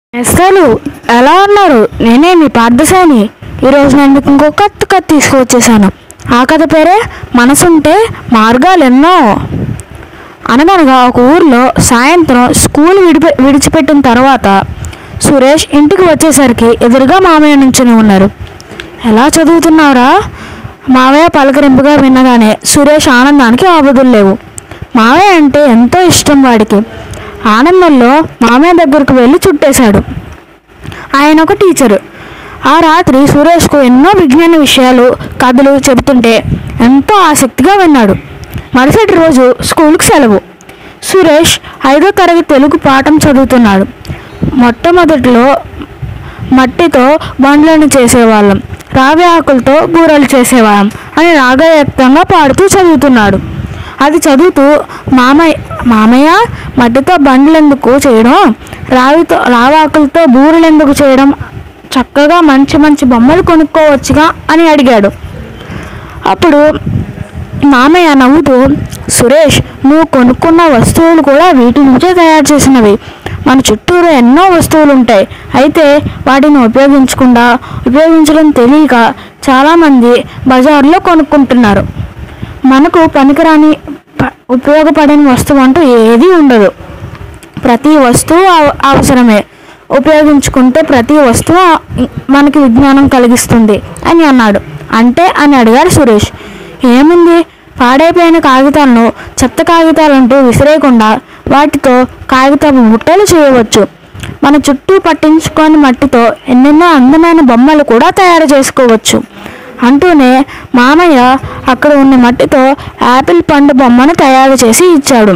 నేస్తాలు ఎలా ఉన్నారు నేనే మీ పార్థసాని ఈరోజు నేను మీకు ఇంకో కొత్త కథ తీసుకువచ్చేసాను ఆ కథ పేరే మనసుంటే మార్గాలు ఎన్నో అనగనగా ఒక ఊర్లో సాయంత్రం స్కూల్ విడిపి విడిచిపెట్టిన తర్వాత సురేష్ ఇంటికి వచ్చేసరికి ఎదురుగా మామయ్య నుంచుని ఉన్నారు ఎలా చదువుతున్నావురా మావయ్య పలకరింపుగా వినగానే సురేష్ ఆనందానికి ఆబుదులు లేవు మావయ్య అంటే ఎంతో ఇష్టం వాడికి ఆనందంలో మామయ్య దగ్గరకు వెళ్ళి చుట్టేశాడు ఆయన ఒక టీచరు ఆ రాత్రి సురేష్కు ఎన్నో విజ్ఞాన విషయాలు కథలు చెబుతుంటే ఎంతో ఆసక్తిగా విన్నాడు మరుసటి రోజు స్కూల్కి సెలవు సురేష్ ఐదో తరగతి తెలుగు పాఠం చదువుతున్నాడు మొట్టమొదటిలో మట్టితో బండ్లను చేసేవాళ్ళం రావి ఆకులతో బూరలు చేసేవాళ్ళం అని రాగయుక్తంగా పాడుతూ చదువుతున్నాడు అది చదువుతూ మామయ్య మామయ్య మట్టితో బండ్లు ఎందుకు చేయడం రావితో రావాకులతో బూరెలు ఎందుకు చేయడం చక్కగా మంచి మంచి బొమ్మలు కొనుక్కోవచ్చుగా అని అడిగాడు అప్పుడు మామయ్య నవ్వుతూ సురేష్ నువ్వు కొనుక్కున్న వస్తువులు కూడా వీటి నుంచే తయారు చేసినవి మన చుట్టూరు ఎన్నో వస్తువులు ఉంటాయి అయితే వాటిని ఉపయోగించకుండా ఉపయోగించడం తెలియక చాలామంది బజార్లో కొనుక్కుంటున్నారు మనకు పనికిరాని ప- ఉపయోగపడని వస్తువు అంటూ ఏదీ ఉండదు ప్రతి వస్తువు అవ- అవసరమే ఉపయోగించుకుంటే ప్రతి వస్తువు ఆ- మనకి విజ్ఞానం కలిగిస్తుంది అని అన్నాడు అంటే అని అడిగాడు సురేష్ ఏముంది పాడైపోయిన కాగితాలను చెత్త కాగితాలంటూ విసిరేయకుండా వాటితో కాగితపు బుట్టలు చేయవచ్చు మన చుట్టూ పట్టించుకొని మట్టితో ఎన్నెన్నో అందమైన బొమ్మలు కూడా తయారు చేసుకోవచ్చు అంటూనే మామయ్య అక్కడ ఉన్న మట్టితో యాపిల్ పండు బొమ్మను తయారు చేసి ఇచ్చాడు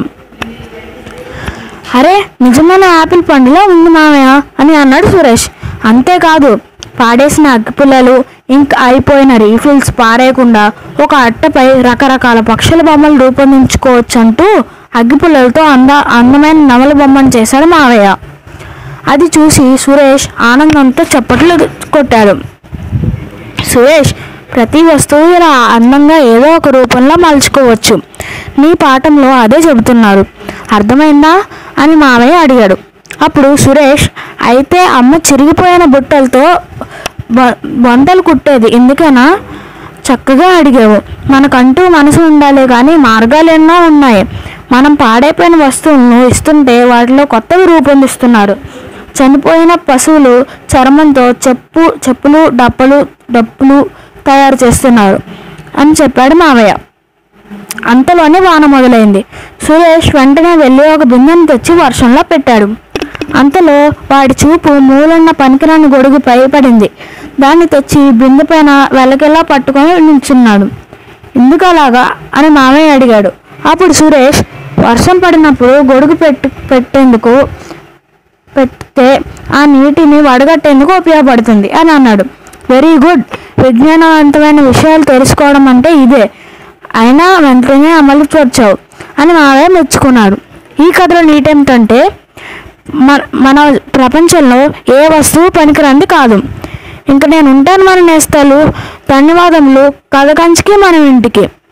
అరే నిజమైన యాపిల్ పండులో ఉంది మామయ్య అని అన్నాడు సురేష్ అంతేకాదు పాడేసిన అగ్గిపుల్లలు ఇంక అయిపోయిన రీఫిల్స్ పారేయకుండా ఒక అట్టపై రకరకాల పక్షుల బొమ్మలు రూపొందించుకోవచ్చు అంటూ అగ్గిపుల్లలతో అంద అందమైన నవల బొమ్మను చేశాడు మావయ్య అది చూసి సురేష్ ఆనందంతో చప్పట్లు కొట్టాడు సురేష్ ప్రతి వస్తువు ఇలా అందంగా ఏదో ఒక రూపంలో మలుచుకోవచ్చు నీ పాఠంలో అదే చెబుతున్నారు అర్థమైందా అని మామయ్య అడిగాడు అప్పుడు సురేష్ అయితే అమ్మ చిరిగిపోయిన బుట్టలతో బ- బొంతలు కుట్టేది ఎందుకనా చక్కగా అడిగావు మనకంటూ మనసు ఉండాలి కానీ మార్గాలు ఎన్నో ఉన్నాయి మనం పాడైపోయిన వస్తువులను ఇస్తుంటే వాటిలో కొత్తవి రూపొందిస్తున్నారు చనిపోయిన పశువులు చర్మంతో చెప్పు చెప్పులు డప్పలు డప్పులు తయారు చేస్తున్నారు అని చెప్పాడు మావయ్య అంతలోనే వాన మొదలైంది సురేష్ వెంటనే వెళ్ళి ఒక బిందెను తెచ్చి వర్షంలో పెట్టాడు అంతలో వాడి చూపు మూలన్న పనికిరాని గొడుగుపై పడింది దాన్ని తెచ్చి బిందె పైన వెలకెలా పట్టుకొని నిల్చున్నాడు ఎందుకు అలాగా అని మామయ్య అడిగాడు అప్పుడు సురేష్ వర్షం పడినప్పుడు గొడుగు పెట్టు పెట్టేందుకు పెడితే ఆ నీటిని వడగట్టేందుకు ఉపయోగపడుతుంది అని అన్నాడు వెరీ గుడ్ విజ్ఞానవంతమైన విషయాలు తెలుసుకోవడం అంటే ఇదే అయినా వెంటనే అమలు పరచావు అని మావయ్య మెచ్చుకున్నాడు ఈ కథలో నీటి ఏమిటంటే మన మన ప్రపంచంలో ఏ వస్తువు పనికిరంది కాదు ఇంక నేను ఉంటాను మన నేస్తాలు ధన్యవాదములు కథ కంచికి మన ఇంటికి